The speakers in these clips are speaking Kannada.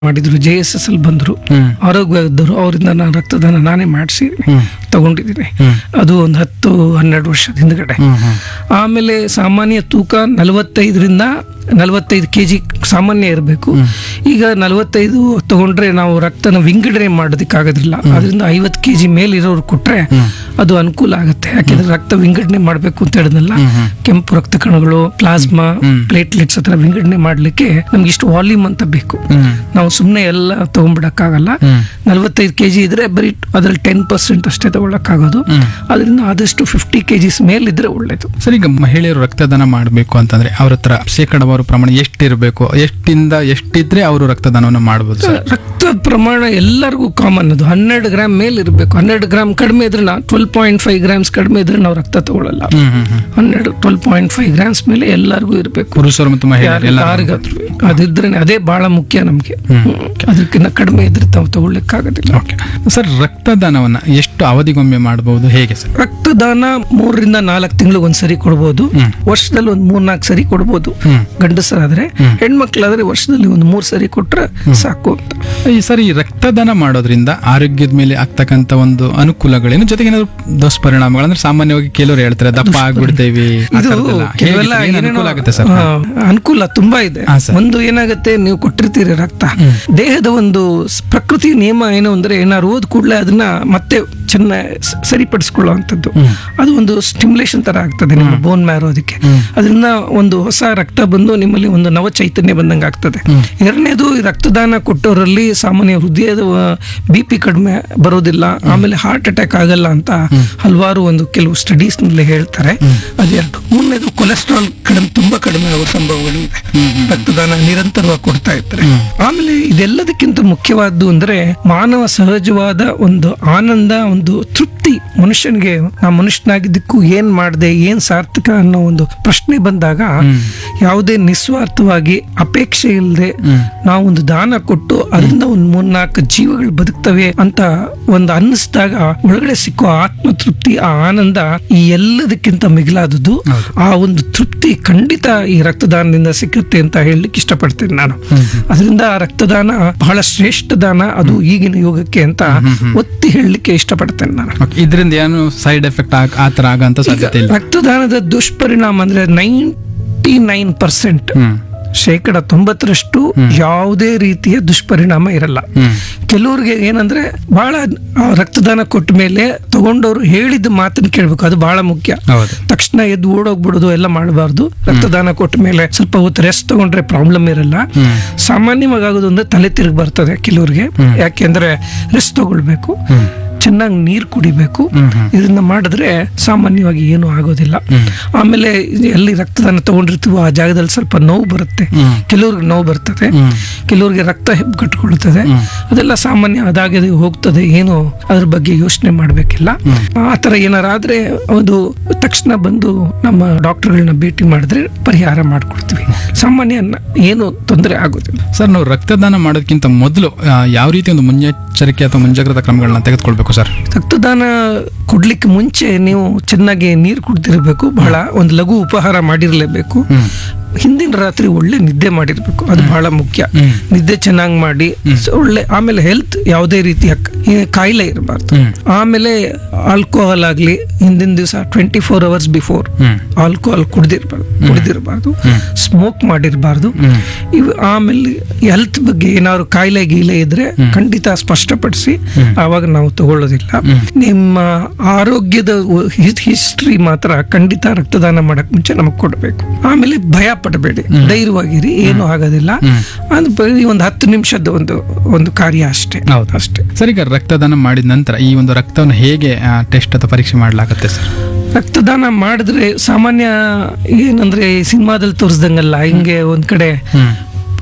ಮಾಡಿದ್ರು ಜೆ ಎಸ್ ಎಸ್ ಅಲ್ಲಿ ಬಂದ್ರು ಹ್ಮ್. ಆರೋಗ್ಯದವರು ಅವರಿಂದ ನಾನು ರಕ್ತದಾನ ನಾನೇ ಮಾಡಿಸಿ ಹ್ಮ್. ತಗೊಂಡಿದ್ದೀನಿ ಹ್ಮ್. ಅದು ಒಂದು ಹತ್ತು ಹನ್ನೆರಡು ವರ್ಷದ ಹಿಂದ್ಗಡೆ ಹ್ಮ್, ಹ್ಮ್. ಆಮೇಲೆ ಸಾಮಾನ್ಯ ತೂಕ ನಲವತ್ತೈದರಿಂದ ನಲವತ್ತೈದು ಕೆ ಜಿ ಸಾಮಾನ್ಯ ಇರಬೇಕು ಈಗ ನಲವತ್ತೈದು ತಗೊಂಡ್ರೆ ನಾವು ರಕ್ತನ ವಿಂಗಡಣೆ ಮಾಡೋದಕ್ಕಾಗೋದಿಲ್ಲ ಅದರಿಂದ ಐವತ್ತು ಕೆ ಜಿ ಮೇಲಿರೋರು ಕೊಟ್ರೆ ಅದು ಅನುಕೂಲ ಆಗುತ್ತೆ ಯಾಕೆಂದ್ರೆ ರಕ್ತ ವಿಂಗಡಣೆ ಮಾಡಬೇಕು ಅಂತ ಹೇಳಿದ್ನಲ್ಲ ಕೆಂಪು ರಕ್ತ ಕಣಗಳು ಪ್ಲಾಸ್ಮಾ ಪ್ಲೇಟ್ಲೆಟ್ಸ್ ಹತ್ರ ವಿಂಗಡಣೆ ಮಾಡ್ಲಿಕ್ಕೆ ನಮ್ಗೆ ಇಷ್ಟು ವಾಲ್ಯೂಮ್ ಅಂತ ಬೇಕು ಹ್ಮ್. ನಾವು ಸುಮ್ಮನೆ ಎಲ್ಲ ತಗೊಂಡ್ಬಿಡಕ್ಕಾಗಲ್ಲ ಹ್ಮ್. ನಲವತ್ತೈದು ಕೆ ಜಿ ಇದ್ರೆ ಬರೀ ಅದ್ರಲ್ಲಿ ಟೆನ್ ಪರ್ಸೆಂಟ್ ಅಷ್ಟೇ ತಗೊಳಕ್ಕಾಗೋದು ಹ್ಮ್. ಅದರಿಂದ ಆದಷ್ಟು ಫಿಫ್ಟಿ ಕೆ ಜಿಸ್ ಮೇಲಿದ್ರೆ ಒಳ್ಳೇದು ಸರ್ ಈಗ ಮಹಿಳೆಯರು ರಕ್ತದಾನ ಮಾಡಬೇಕು ಅಂತಂದ್ರೆ ಅವ್ರ ಹತ್ರ ಶೇಕಡವಾರು ಪ್ರಮಾಣ ಎಷ್ಟಿರಬೇಕು ಎಷ್ಟಿಂದ ಎಷ್ಟಿದ್ರೆ ಅವರು ರಕ್ತದಾನವನ್ನು ಮಾಡಬಹುದು ಸರ್ ರಕ್ತದ ಪ್ರಮಾಣ ಎಲ್ಲರಿಗೂ ಕಾಮನ್ ಅದು ಹನ್ನೆರಡು ಗ್ರಾಮ್ ಮೇಲೆ ಇರಬೇಕು ಹನ್ನೆರಡು ಗ್ರಾಮ್ ಕಡಿಮೆ ಇದ್ರೆ ನಾ ಟ್ವೆಲ್ ಪಾಯಿಂಟ್ ಫೈವ್ ಗ್ರಾಮ್ಸ್ ಕಡಿಮೆ ಇದ್ರೆ ನಾವು ರಕ್ತ ತಗೊಳ್ಳಲ್ಲ ಹ್ಮ್ ಹ್ಮ್ ಹ್ಮ್ ಹನ್ನೆರಡು ಟ್ವೆಲ್ ಪಾಯಿಂಟ್ ಫೈವ್ ಗ್ರಾಮ್ಸ್ ಮೇಲೆ ಎಲ್ಲರಿಗೂ ಇರಬೇಕು ಪುರುಷರು ಮತ್ತು ಮಹಿಳೆಯರು ಎಲ್ಲ ಯಾರಿಗಾದ್ರೂ ಅದಿದ್ರೆ ಅದೇ ಬಹಳ ಮುಖ್ಯ ನಮ್ಗೆ ಅದಕ್ಕಿಂತ ಕಡಿಮೆ ಇದ್ರೆ ನಾವು ತಗೊಳ್ಳಿಕ್ಕಾಗೋದಿಲ್ಲ ಓಕೆ ಸರ್ ರಕ್ತದಾನವನ್ನ ಎಷ್ಟು ಅವಧಿಗೊಮ್ಮೆ ಮಾಡಬಹುದು ಹೇಗೆ ಸರ್ ರಕ್ತದಾನ ಮೂರರಿಂದ ನಾಲ್ಕು ತಿಂಗಳು ಒಂದ್ಸರಿ ಕೊಡ್ಬೋದು ವರ್ಷದಲ್ಲಿ ಒಂದ್ ಮೂರ್ ನಾಲ್ಕು ಸರಿ ಕೊಡ್ಬೋದು ಹ್ಮ್. ಗಂಡಸರಾದ್ರೆ ಹೆಣ್ಮಕ್ಳಾದ್ರೆ ವರ್ಷದಲ್ಲಿ ಒಂದ್ ಮೂರ್ ಸರಿ ಕೊಟ್ರೆ ಸಾಕು ಅಂತ ಈ ಸರ್ ಈ ರಕ್ತದಾನ ಮಾಡೋದ್ರಿಂದ ಆರೋಗ್ಯದ ಮೇಲೆ ಆಗ್ತಕ್ಕಂತ ಒಂದು ಅನುಕೂಲಗಳೇನು ಜೊತೆಗೆ ಏನಾದ್ರು ದುಷ್ಪರಿಣಾಮಗಳು ಅಂದ್ರೆ ಸಾಮಾನ್ಯವಾಗಿ ಕೆಲವರು ಹೇಳ್ತಾರೆ ದಪ್ಪ ಆಗ್ಬಿಡ್ತೇವೆ ಆ ಇದು ಥರದ್ದೆಲ್ಲ. ಕೆಲವೆಲ್ಲ ಹೇಗೆ? ಏನ್ ಏನೇನೋ, ಅನುಕೂಲ ಆಗುತ್ತೆ ಸರ್ ಆ, ಅನುಕೂಲ ತುಂಬಾ ಇದೆ ಹಾ, ಸರ್. ಒಂದು ಏನಾಗುತ್ತೆ ನೀವು ಕೊಟ್ಟಿರ್ತೀರಿ ರಕ್ತ ದೇಹದ ಒಂದು ಸ್- ಪ್ರಕೃತಿ ನಿಯಮ ಏನು ಅಂದ್ರೆ ಏನಾದ್ರು ಓದ್ ಕೂಡಲೇ ಅದನ್ನ ಮತ್ತೆ ಚೆನ್ನಾಗಿ ಸರಿಪಡಿಸ್ಕೊಳ್ಳುವಂಥದ್ದು ಅದು ಒಂದು ಸ್ಟಿಮ್ಯುಲೇಷನ್ ತರ ಆಗ್ತದೆ ನಿಮ್ಮ ಬೋನ್ ಮ್ಯಾರೋ ಅದಕ್ಕೆ ಅದರಿಂದ ಒಂದು ಹೊಸ ರಕ್ತ ಬಂದು ನಿಮ್ಮಲ್ಲಿ ಒಂದು ನವ ಚೈತನ್ಯ ಬಂದಂಗೆ ಆಗ್ತದೆ ಎರಡನೇದು ಈ ರಕ್ತದಾನ ಕೊಟ್ಟವರಲ್ಲಿ ಸಾಮಾನ್ಯ ಹೃದಯದ ಬಿ ಪಿ ಕಡಿಮೆ ಬರೋದಿಲ್ಲ ಆಮೇಲೆ ಹಾರ್ಟ್ ಅಟ್ಯಾಕ್ ಆಗಲ್ಲ ಅಂತ ಹಲವಾರು ಒಂದು ಕೆಲವು ಸ್ಟಡೀಸ್ ನಲ್ಲಿ ಹೇಳ್ತಾರೆ ಅದೆರಡು ಮೂರನೇದು ಕೊಲೆಸ್ಟ್ರಾಲ್ ಕಡಿಮೆ ತುಂಬಾ ಕಡಿಮೆ ಆಗೋ ಸಂಭವಗಳು ಇದೆ ರಕ್ತದಾನ ನಿರಂತರವಾಗಿ ಕೊಡ್ತಾ ಇರ್ತಾರೆ ಆಮೇಲೆ ಇದೆಲ್ಲದಕ್ಕಿಂತ ಮುಖ್ಯವಾದ್ದು ಅಂದ್ರೆ ಮಾನವ ಸಹಜವಾದ ಒಂದು ಆನಂದ ಒಂದು ತೃಪ್ತಿ ಮನುಷ್ಯನಿಗೆ ನಾ ಮನುಷ್ಯನಾಗಿದ್ದಕ್ಕೂ ಏನ್ ಮಾಡಿದೆ ಏನ್ ಸಾರ್ಥಕ ಅನ್ನೋ ಒಂದು ಪ್ರಶ್ನೆ ಬಂದಾಗ ಯಾವುದೇ ನಿಸ್ವಾರ್ಥವಾಗಿ ಅಪೇಕ್ಷೆ ಇಲ್ಲದೆ ನಾವು ಒಂದು ದಾನ ಕೊಟ್ಟು ಅದರಿಂದ ಒಂದು ಮೂರ್ನಾಲ್ಕು ಜೀವಗಳು ಬದುಕ್ತವೆ ಅಂತ ಒಂದು ಅನ್ನಿಸಿದಾಗ ಒಳಗಡೆ ಸಿಕ್ಕೋ ಆತ್ಮ ತೃಪ್ತಿ ಆ ಆನಂದ ಈ ಎಲ್ಲದಕ್ಕಿಂತ ಮಿಗಿಲಾದದ್ದು ಆ ಒಂದು ತೃಪ್ತಿ ಖಂಡಿತ ಈ ರಕ್ತದಾನದಿಂದ ಸಿಕ್ಕುತ್ತೆ ಅಂತ ಹೇಳಲಿಕ್ಕೆ ಇಷ್ಟಪಡ್ತೇನೆ ನಾನು ಅದರಿಂದ ಆ ರಕ್ತದಾನ ಬಹಳ ಶ್ರೇಷ್ಠ ದಾನ ಅದು ಈಗಿನ ಯೋಗಕ್ಕೆ ಅಂತ ಒತ್ತಿ ಹೇಳಲಿಕ್ಕೆ ಇಷ್ಟಪಡ್ತೇನೆ ನಾನು Okay, ಇದರಿಂದ ಏನು ಸೈಡ್ ಎಫೆಕ್ಟ್ ಆ ತರ ಆಗಂತ ಸಾಧ್ಯತೆ ಇಲ್ಲ ರಕ್ತದಾನದ ದುಷ್ಪರಿಣಾಮ ಅಂದ್ರೆ ನೈಂಟಿ ನೈನ್ ಪರ್ಸೆಂಟ್ ಹ್ಮ್ ಶೇಕಡ ತೊಂಬತ್ತರಷ್ಟು ಯಾವುದೇ ರೀತಿಯ ದುಷ್ಪರಿಣಾಮ ಇರಲ್ಲ ಹ್ಮ್ ಕೆಲವ್ರಿಗೆ ಏನಂದ್ರೆ ಬಹಳ ಆ ರಕ್ತದಾನ ಕೊಟ್ಟ ಮೇಲೆ ತಗೊಂಡವ್ರು ಹೇಳಿದ ಮಾತನ್ನ ಕೇಳ್ಬೇಕು ಅದು ಬಹಳ ಮುಖ್ಯ ಹೌದು ತಕ್ಷಣ ಎದ್ದು ಓಡೋಗ್ಬಿಡೋದು ಎಲ್ಲ ಮಾಡಬಾರ್ದು ರಕ್ತದಾನ ಕೊಟ್ಟ ಮೇಲೆ ಸ್ವಲ್ಪ ಹೊತ್ತು ರೆಸ್ಟ್ ತಗೊಂಡ್ರೆ ಪ್ರಾಬ್ಲಮ್ ಇರಲ್ಲ ಹ್ಮ್ ಸಾಮಾನ್ಯವಾಗಿ ಆಗೋದು ಅಂದ್ರೆ ತಲೆ ತಿರುಗಿ ಬರ್ತದೆ ಕೆಲವ್ರಿಗೆ ಯಾಕೆಂದ್ರೆ ರೆಸ್ಟ್ ತಗೊಳ್ಬೇಕು ಹ್ಮ್ ಚೆನ್ನಾಗಿ ನೀರು ಕುಡಿಬೇಕು ಹ್ಮ್ ಹ್ಮ್ ಇದನ್ನ ಮಾಡಿದ್ರೆ ಸಾಮಾನ್ಯವಾಗಿ ಏನು ಆಗೋದಿಲ್ಲ ಆಮೇಲೆ ಎಲ್ಲಿ ರಕ್ತದಾನ ತಗೊಂಡಿರ್ತೀವೋ ಆ ಜಾಗದಲ್ಲಿ ಸ್ವಲ್ಪ ನೋವು ಬರುತ್ತೆ ಹ್ಮ್. ಕೆಲವ್ರಿಗೆ ನೋವು ಬರ್ತದೆ ಹ್ಮ್. ಕೆಲವ್ರಿಗೆ ರಕ್ತ ಹೆಬ್ಬುಗಟ್ಕೊಳ್ತದೆ ಅದೆಲ್ಲ ಸಾಮಾನ್ಯ ಅದಾಗದೆ ಹೋಗ್ತದೆ ಏನು ಅದ್ರ ಬಗ್ಗೆ ಯೋಚನೆ ಮಾಡ್ಬೇಕಿಲ್ಲ ಆ ತರ ಏನಾರ ಆದ್ರೆ ಅದು ತಕ್ಷಣ ಬಂದು ನಮ್ಮ ಡಾಕ್ಟರ್ಗಳನ್ನ ಭೇಟಿ ಮಾಡಿದ್ರೆ ಪರಿಹಾರ ಮಾಡ್ಕೊಡ್ತೀವಿ ಸಾಮಾನ್ಯ ನ- ಏನು ತೊಂದರೆ ಆಗೋದಿಲ್ಲ ಸರ್ ನಾವು ರಕ್ತದಾನ ಮಾಡೋದಕ್ಕಿಂತ ಮೊದಲು ಆ, ಯಾವ ರೀತಿ ಒಂದು ಮುನ್ನೆಚ್ಚರಿಕೆ ಅಥವಾ ಮುಂಜಾಗ್ರತಾ ಕ್ರಮಗಳನ್ನ ತೆಗೆದುಕೊಳ್ಬೇಕು ಸರ್ ರಕ್ತದಾನ ಕೊಡ್ಲಿಕ್ಕೆ ಮುಂಚೆ ನೀವು ಚೆನ್ನಾಗಿ ನೀರು ಕುಡ್ದಿರ್ಬೇಕು ಬಹಳ ಒಂದು ಲಘು ಉಪಹಾರ ಮಾಡಿರ್ಲೇಬೇಕು ಹಿಂದಿನ ರಾತ್ರಿ ಒಳ್ಳೆ ನಿದ್ದೆ ಮಾಡಿರ್ಬೇಕು ಅದು ಬಹಳ ಮುಖ್ಯ ಹ್ಮ್. ನಿದ್ದೆ ಚೆನ್ನಾಗಿ ಮಾಡಿ ಸೊ ಒಳ್ಳೆ ಆಮೇಲೆ ಹೆಲ್ತ್ ಯಾವುದೇ ರೀತಿಯ ಕ- ಈ ಕಾಯಿಲೆ ಇರಬಾರ್ದು ಹ್ಮ್. ಆಮೇಲೆ ಆಲ್ಕೋಹಾಲ್ ಆಗ್ಲಿ ಹಿಂದಿನ ದಿವಸ twenty four hours before hmm alcohol ಕುಡ್ದಿರ್ಬಾರ್ದು ಕುಡ್ದಿರಬಾರ್ದು ಸ್ಮೋಕ್ ಮಾಡಿರಬಾರ್ದು ಹ್ಮ್. ಇವು ಆಮೇಲೆ ಹೆಲ್ತ್ ಬಗ್ಗೆ ಏನಾದ್ರು ಕಾಯಿಲೆ ಗೀಲೆ ಇದ್ರೆ ಖಂಡಿತ ಸ್ಪಷ್ಟಪಡಿಸಿ ಆವಾಗ ನಾವು ತಗೊಳ್ಳೋದಿಲ್ಲ ನಿಮ್ಮ ಆರೋಗ್ಯದ ಹಿಸ್ಟ್ರಿ ಮಾತ್ರ ಖಂಡಿತ ರಕ್ತದಾನ ಮಾಡಕ್ ಮುಂಚೆ ನಮಗ್ ಕೊಡಬೇಕು ಆಮೇಲೆ ಭಯ ಪಡಬೇಡಿ ಧೈರ್ಯವಾಗಿರಿ ಏನು ಆಗೋದಿಲ್ಲ ಅದು ಬರೀ ಒಂದು ಹತ್ತು ನಿಮಿಷದ ಒಂದು ಒಂದು ಕಾರ್ಯ ಅಷ್ಟೇ ಹೌದು. ಅಷ್ಟೇ ಸರ್ ಈಗ ರಕ್ತದಾನ ಮಾಡಿದ ನಂತರ ಈ ಒಂದು ರಕ್ತವನ್ನು ಹೇಗೆ ಟೆಸ್ಟ್ ಅಥವಾ ಪರೀಕ್ಷೆ ಮಾಡಲಾಗುತ್ತೆ ಸರ್ ರಕ್ತದಾನ ಮಾಡಿದ್ರೆ ಸಾಮಾನ್ಯ ಏನಂದ್ರೆ ಸಿನಿಮಾದಲ್ಲಿ ತೋರಿಸ್ದಂಗಲ್ಲ ಹಿಂಗೆ ಒಂದ್ ಕಡೆ ಹ್ಮ್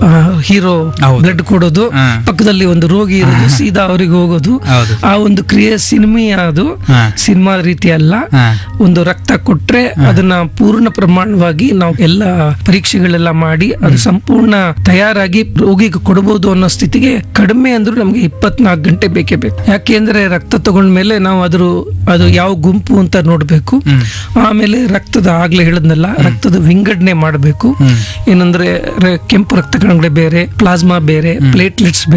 ಹೀರೋ ಹೌದು. ಬ್ಲಡ್ ಕೊಡೋದು ಹಾ. ಪಕ್ಕದಲ್ಲಿ ಒಂದು ರೋಗಿ ಇರೋದು ಸೀದಾ ಅವ್ರಿಗೆ ಹೋಗೋದು ಹೌದು ಆ ಒಂದು ಕ್ರಿಯೆ ಸಿನಿಮೀಯ ಅದು ಹಾ. ಸಿನಿಮಾ ರೀತಿ ಅಲ್ಲ ಹಾ. ಒಂದು ರಕ್ತ ಕೊಟ್ರೆ ಅದನ್ನ ಪೂರ್ಣ ಪ್ರಮಾಣವಾಗಿ ನಾವು ಎಲ್ಲ ಪರೀಕ್ಷೆಗಳೆಲ್ಲ ಮಾಡಿ ಅದು ಸಂಪೂರ್ಣ ತಯಾರಾಗಿ ರೋಗಿಗೆ ಕೊಡಬಹುದು ಅನ್ನೋ ಸ್ಥಿತಿಗೆ ಕಡಿಮೆ ಅಂದ್ರೂ ನಮ್ಗೆ ಇಪ್ಪತ್ನಾಲ್ಕು ಗಂಟೆ ಬೇಕೇ ಬೇಕು ಯಾಕೆಂದ್ರೆ ರಕ್ತ ತಗೊಂಡ್ಮೇಲೆ ನಾವು ಅದ್ರ ಅದು ಯಾವ ಗುಂಪು ಅಂತ ನೋಡ್ಬೇಕು ಆಮೇಲೆ ರಕ್ತದ ಆಗ್ಲೇ ಹೇಳದ್ನಲ್ಲ ರಕ್ತದ ವಿಂಗಡಣೆ ಮಾಡಬೇಕು ಏನಂದ್ರೆ ರ- ಕೆಂಪು ರಕ್ತ ರಕ್ತಕಣಗಳು ಬೇರೆ ಪ್ಲಾಸ್ಮಾ ಬೇರೆ ಪ್ಲೇಟ್ಲೆಟ್ಸ್